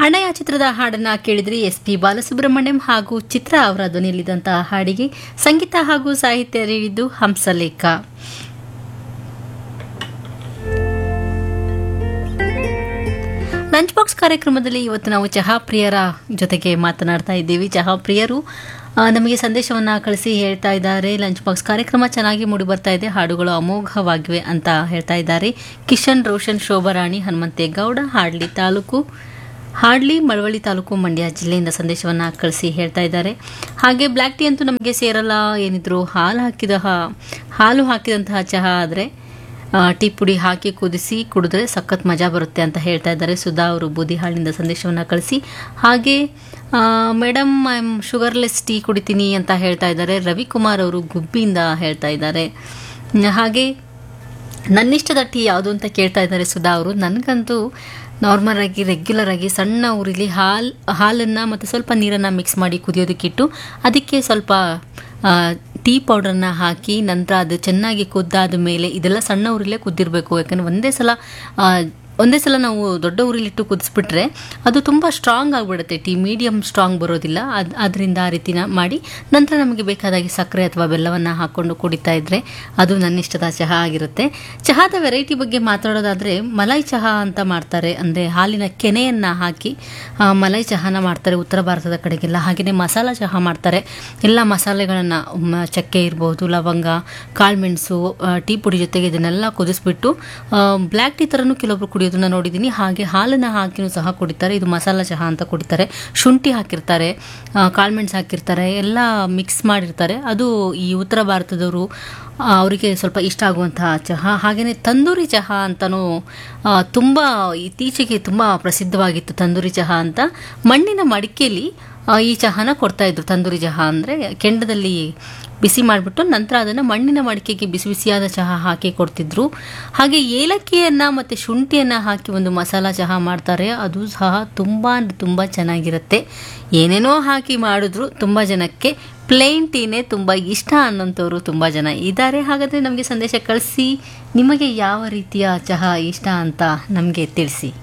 ಅಣ್ಣಯ್ಯ ಚಿತ್ರದ ಹಾಡನ್ನ ಕೇಳಿದ್ರಿ ಎಸ್ ಪಿ ಬಾಲಸುಬ್ರಹ್ಮಣ್ಯಂ ಹಾಗೂ ಚಿತ್ರ ಅವರ ಧ್ವನಿಯಲ್ಲಿದ್ದಂತಹ ಹಾಡಿಗೆ ಸಂಗೀತ ಹಾಗೂ ಸಾಹಿತ್ಯ ನೀಡಿದ್ದು ಹಂಸಲೇಖ ಲಂಚ್ ಬಾಕ್ಸ್ ಕಾರ್ಯಕ್ರಮದಲ್ಲಿ ಇವತ್ತು ನಾವು ಚಹಾ ಪ್ರಿಯರ ಜೊತೆಗೆ ಮಾತನಾಡ್ತಾ ಇದ್ದೀವಿ ಚಹಾ ಪ್ರಿಯರು ಆ, ನಮಗೆ ಸಂದೇಶವನ್ನು ಕಳಿಸಿ ಹೇಳ್ತಾ ಇದ್ದಾರೆ ಲಂಚ್ ಬಾಕ್ಸ್ ಕಾರ್ಯಕ್ರಮ ಚೆನ್ನಾಗಿ ಮೂಡಿ ಬರ್ತಾ ಇದೆ ಹಾಡುಗಳು ಅಮೋಘವಾಗಿವೆ ಅಂತ ಹೇಳ್ತಾ ಇದ್ದಾರೆ ಕಿಶನ್ ರೋಷನ್ ಶೋಭರಾಣಿ ಹನುಮಂತೇಗೌಡ ಹಾಡ್ಲಿ ತಾಲೂಕು ಹಾಡ್ಲಿ ಮಳವಳ್ಳಿ ತಾಲೂಕು ಮಂಡ್ಯ ಜಿಲ್ಲೆಯಿಂದ ಸಂದೇಶವನ್ನು ಕಳಿಸಿ ಹೇಳ್ತಾ ಇದ್ದಾರೆ ಹಾಗೆ ಬ್ಲ್ಯಾಕ್ ಟೀ ಅಂತೂ ನಮಗೆ ಸೇರಲ್ಲ ಏನಿದ್ರು ಹಾಲು ಹಾಕಿದ ಹಾ- ಹಾಲು ಹಾಕಿದಂತಹ ಚಹಾ ಆದರೆ ಟೀ ಪುಡಿ ಹಾಕಿ ಕುದಿಸಿ ಕುಡಿದ್ರೆ ಸಖತ್ ಮಜಾ ಬರುತ್ತೆ ಅಂತ ಹೇಳ್ತಾ ಇದ್ದಾರೆ ಸುಧಾ ಅವರು ಬೂದಿಹಾಳಿನಿಂದ ಸಂದೇಶವನ್ನು ಕಳಿಸಿ ಹಾಗೆ madam I am sugarless tea ಕುಡಿತೀನಿ ಅಂತ ಹೇಳ್ತಾ ಇದ್ದಾರೆ ರವಿಕುಮಾರ್ ಅವರು ಗುಬ್ಬಿಯಿಂದ ಹೇಳ್ತಾ ಇದ್ದಾರೆ ಹ್ಮ್, ಹಾಗೆ ನನ್ನಿಷ್ಟದ ಟೀ ಯಾವುದು ಅಂತ ಕೇಳ್ತಾ ಇದ್ದಾರೆ ಸುಧಾ ಅವರು ನನಗಂತೂ ನಾರ್ಮಲ್ ಆಗಿ ರೆಗ್ಯುಲರ್ ಆಗಿ ಸಣ್ಣ ಉರಿಲಿ ಹಾಲು ಹಾಲನ್ನು ಮತ್ತು ಸ್ವಲ್ಪ ನೀರನ್ನು ಮಿಕ್ಸ್ ಮಾಡಿ ಕುದಿಯೋದಕ್ಕಿಟ್ಟು ಅದಕ್ಕೆ ಸ್ವಲ್ಪ ಆ, ಟೀ ಪೌಡರ್ನ ಹಾಕಿ ನಂತರ ಅದು ಚೆನ್ನಾಗಿ ಕುದ್ದಾದ ಮೇಲೆ ಇದೆಲ್ಲ ಸಣ್ಣ ಉರಿಲೇ ಕುದ್ದಿರಬೇಕು ಯಾಕಂದರೆ ಒಂದೇ ಸಲ ಆ, ಒಂದೇ ಸಲ ನಾವು ದೊಡ್ಡ ಉರಿಲಿಟ್ಟು ಕುದಿಸ್ಬಿಟ್ರೆ ಅದು ತುಂಬ ಸ್ಟ್ರಾಂಗ್ ಆಗಿಬಿಡುತ್ತೆ ಟೀ ಮೀಡಿಯಮ್ ಸ್ಟ್ರಾಂಗ್ ಬರೋದಿಲ್ಲ ಅದು ಅದರಿಂದ ಆ ರೀತಿನ ಮಾಡಿ ನಂತರ ನಮಗೆ ಬೇಕಾದಾಗೆ ಸಕ್ಕರೆ ಅಥವಾ ಬೆಲ್ಲವನ್ನು ಹಾಕ್ಕೊಂಡು ಕುಡಿತಾ ಇದ್ದರೆ ಅದು ನನ್ನ ಇಷ್ಟದ ಚಹಾ ಆಗಿರುತ್ತೆ ಚಹಾದ ವೆರೈಟಿ ಬಗ್ಗೆ ಮಾತಾಡೋದಾದರೆ ಮಲೈ ಚಹಾ ಅಂತ ಮಾಡ್ತಾರೆ ಅಂದರೆ ಹಾಲಿನ ಕೆನೆಯನ್ನು ಹಾಕಿ ಆ, ಮಲೈ ಚಹಾನ ಮಾಡ್ತಾರೆ ಉತ್ತರ ಭಾರತದ ಕಡೆಗೆಲ್ಲ ಹಾಗೆಯೇ ಮಸಾಲ ಚಹಾ ಮಾಡ್ತಾರೆ ಎಲ್ಲ ಮಸಾಲೆಗಳನ್ನು ಚಕ್ಕೆ ಇರ್ಬೋದು ಲವಂಗ ಕಾಳುಮೆಣಸು ಟೀ ಪುಡಿ ಜೊತೆಗೆ ಇದನ್ನೆಲ್ಲ ಕುದಿಸ್ಬಿಟ್ಟು ಬ್ಲ್ಯಾಕ್ ಟೀ ಥರನೂ ಕೆಲವೊಬ್ರು ಕುಡಿಯೋದನ್ನ ನೋಡಿದ್ದೀನಿ ಹಾಗೆ ಹಾಲನ್ನು ಹಾಕಿನೂ ಸಹ ಕುಡಿತಾರೆ ಇದು ಮಸಾಲ ಚಹಾ ಅಂತ ಕುಡಿತಾರೆ ಶುಂಠಿ ಹಾಕಿರ್ತಾರೆ ಕಾಳುಮೆಣಸು ಹಾಕಿರ್ತಾರೆ ಎಲ್ಲ ಮಿಕ್ಸ್ ಮಾಡಿರ್ತಾರೆ ಅದು ಈ ಉತ್ತರ ಭಾರತದವರು ಆ, ಅವರಿಗೆ ಸ್ವಲ್ಪ ಇಷ್ಟ ಆಗುವಂತಹ ಚಹಾ ಹಾಗೆಯೇ ತಂದೂರಿ ಚಹಾ ಅಂತಲೂ ತುಂಬ ಇತ್ತೀಚೆಗೆ ತುಂಬ ಪ್ರಸಿದ್ಧವಾಗಿತ್ತು ತಂದೂರಿ ಚಹಾ ಅಂತ ಮಣ್ಣಿನ ಮಡಿಕೆಯಲ್ಲಿ ಆ, ಈ ಚಹಾನ ಕೊಡ್ತಾ ಇದ್ರು ತಂದೂರಿ ಚಹಾ ಅಂದರೆ ಕೆಂಡದಲ್ಲಿ ಬಿಸಿ ಮಾಡಿಬಿಟ್ಟು ನಂತರ ಅದನ್ನು ಮಣ್ಣಿನ ಮಡಿಕೆಗೆ ಬಿಸಿ ಬಿಸಿಯಾದ ಚಹಾ ಹಾಕಿ ಕೊಡ್ತಿದ್ರು ಹಾಗೆ ಏಲಕ್ಕಿಯನ್ನು ಮತ್ತು ಶುಂಠಿಯನ್ನು ಹಾಕಿ ಒಂದು ಮಸಾಲ ಚಹಾ ಮಾಡ್ತಾರೆ ಅದು ಸಹ ತುಂಬ ಅಂದ್ರೆ ತುಂಬ ಚೆನ್ನಾಗಿರುತ್ತೆ ಏನೇನೋ ಹಾಕಿ ಮಾಡಿದ್ರು ತುಂಬ ಜನಕ್ಕೆ ಪ್ಲೇನ್ ಟೀನೇ ತುಂಬ ಇಷ್ಟ ಅನ್ನೋಂಥವ್ರು ತುಂಬ ಜನ ಇದ್ದಾರೆ ಹಾಗಾದರೆ ನಮಗೆ ಸಂದೇಶ ಕಳಿಸಿ ನಿಮಗೆ ಯಾವ ರೀತಿಯ ಚಹಾ ಇಷ್ಟ ಅಂತ ನಮಗೆ ತಿಳಿಸಿ